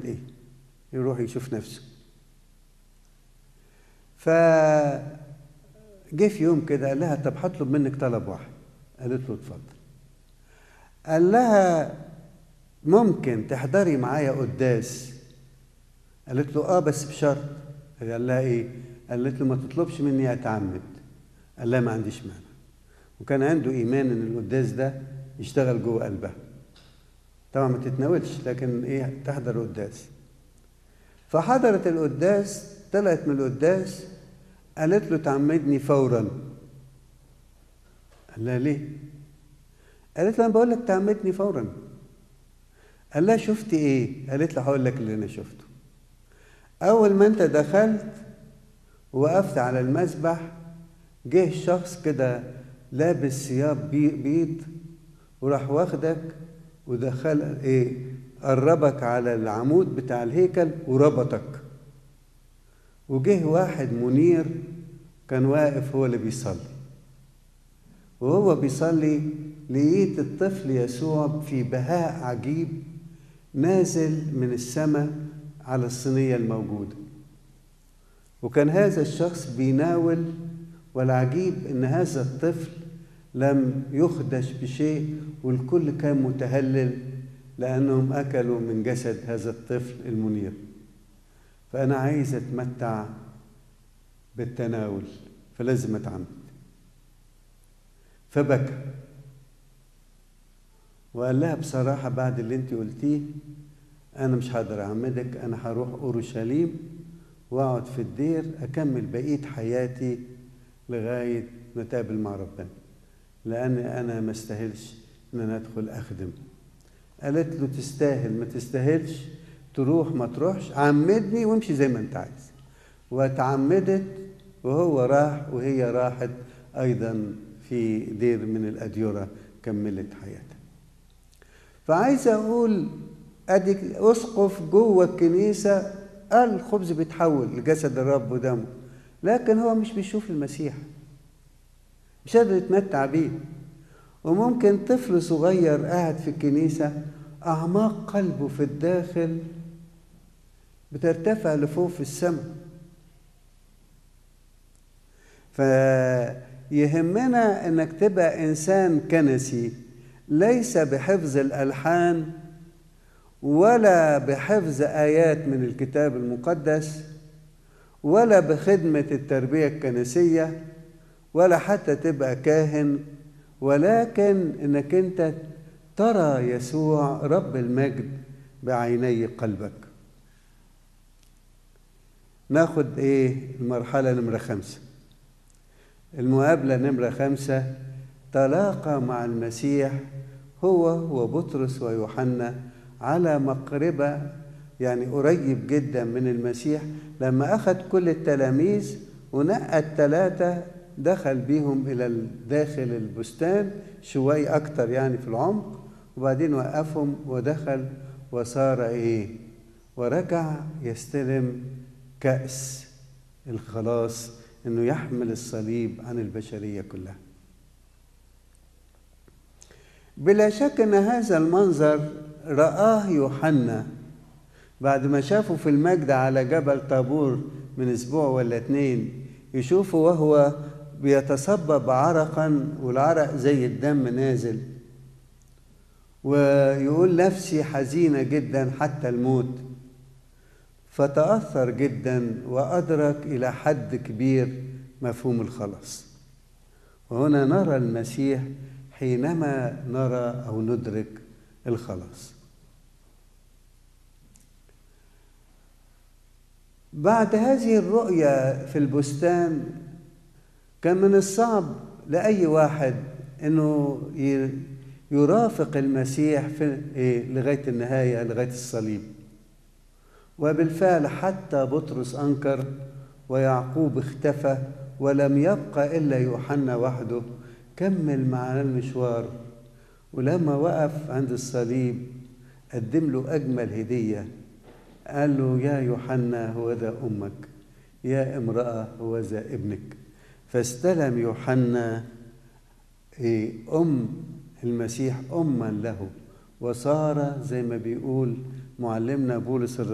ايه يروح يشوف نفسه ف جه في يوم كده قال لها طب هطلب منك طلب واحد قالت له اتفضل قال لها ممكن تحضري معايا قداس قالت له اه بس بشرط قال لها ايه قالت له ما تطلبش مني اتعمد قال لها ما عنديش مانع وكان عنده ايمان ان القداس ده يشتغل جوه قلبها طبعا ما تتناولش لكن ايه تحضر القداس فحضرت القداس طلعت من القداس قالت له تعمدني فورا قال لها ليه قالت له انا بقول لك تعمدني فورا قال لها شفت ايه قالت له هقول لك اللي انا شفته اول ما انت دخلت وقفت على المسبح جه شخص كده لابس ثياب بيض وراح واخدك ودخل ايه قربك على العمود بتاع الهيكل وربطك وجه واحد منير كان واقف هو اللي بيصلي وهو بيصلي لقيت الطفل يسوع في بهاء عجيب نازل من السماء على الصينية الموجودة وكان هذا الشخص بيناول والعجيب ان هذا الطفل لم يخدش بشيء والكل كان متهلل لانهم اكلوا من جسد هذا الطفل المنير فانا عايز اتمتع بالتناول فلازم اتعمد فبكى وقال لها بصراحة بعد اللي انت قلتيه أنا مش هقدر أعمدك أنا هروح أورشليم وأقعد في الدير أكمل بقية حياتي لغاية ما أتقابل مع ربنا لأن أنا ما استاهلش إن أنا أدخل أخدم قالت له تستاهل ما تستاهلش تروح ما تروحش عمدني وامشي زي ما أنت عايز واتعمدت وهو راح وهي راحت أيضا في دير من الأديرة كملت حياتها فعايز أقول أديك أسقف جوه الكنيسة قال الخبز بيتحول لجسد الرب ودمه لكن هو مش بيشوف المسيح مش قادر يتمتع بيه وممكن طفل صغير قاعد في الكنيسة أعماق قلبه في الداخل بترتفع لفوق في السماء فيهمنا انك تبقى انسان كنسي ليس بحفظ الالحان ولا بحفظ ايات من الكتاب المقدس ولا بخدمه التربيه الكنسيه ولا حتى تبقى كاهن ولكن انك انت ترى يسوع رب المجد بعيني قلبك ناخد ايه المرحله نمره خمسه المقابلة نمرة خمسة تلاقى مع المسيح هو وبطرس ويوحنا على مقربة يعني قريب جدا من المسيح لما أخذ كل التلاميذ ونقى الثلاثة دخل بيهم إلى داخل البستان شوي أكتر يعني في العمق وبعدين وقفهم ودخل وصار إيه ورجع يستلم كأس الخلاص انه يحمل الصليب عن البشريه كلها بلا شك ان هذا المنظر رآه يوحنا بعد ما شافه في المجد على جبل طابور من اسبوع ولا اتنين يشوفه وهو بيتصبب عرقا والعرق زي الدم نازل ويقول نفسي حزينه جدا حتى الموت فتأثر جدا وأدرك إلى حد كبير مفهوم الخلاص وهنا نرى المسيح حينما نرى أو ندرك الخلاص بعد هذه الرؤية في البستان كان من الصعب لأي واحد أنه يرافق المسيح في لغاية النهاية لغاية الصليب وبالفعل حتى بطرس انكر ويعقوب اختفى ولم يبقى الا يوحنا وحده كمل معنا المشوار ولما وقف عند الصليب قدم له اجمل هديه قال له يا يوحنا هو ذا امك يا امراه هو ذا ابنك فاستلم يوحنا ام المسيح اما له وصار زي ما بيقول معلمنا بولس